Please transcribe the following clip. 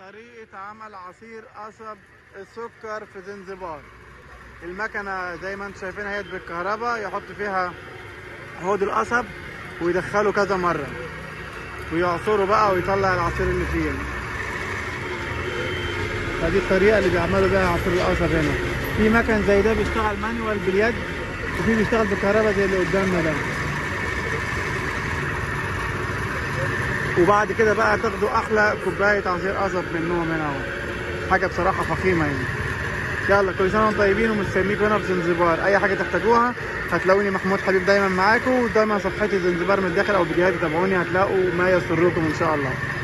طريقة عمل عصير قصب السكر في زنزبار المكنة زي ما انتم شايفينها هي بالكهرباء يحط فيها عود القصب ويدخله كذا مرة ويعصره بقى ويطلع العصير اللي فيه فدي الطريقة اللي بيعملوا بيها عصير القصب هنا في مكن زي ده بيشتغل مانيوال باليد وفي بيشتغل بالكهرباء زي اللي قدامنا ده وبعد كده بقى تاخدوا احلى كوبايه عصير قصب منهم هنا اهو حاجه بصراحه فخيمه يعني يلا كل سنه وانتم طيبين ومستنيكم هنا في زنزبار اي حاجه تحتاجوها هتلاقوني محمود حبيب دايما معاكم ودايما صفحتي زنزبار من الداخل او فيديوهاتي تابعوني هتلاقوا ما يسركم ان شاء الله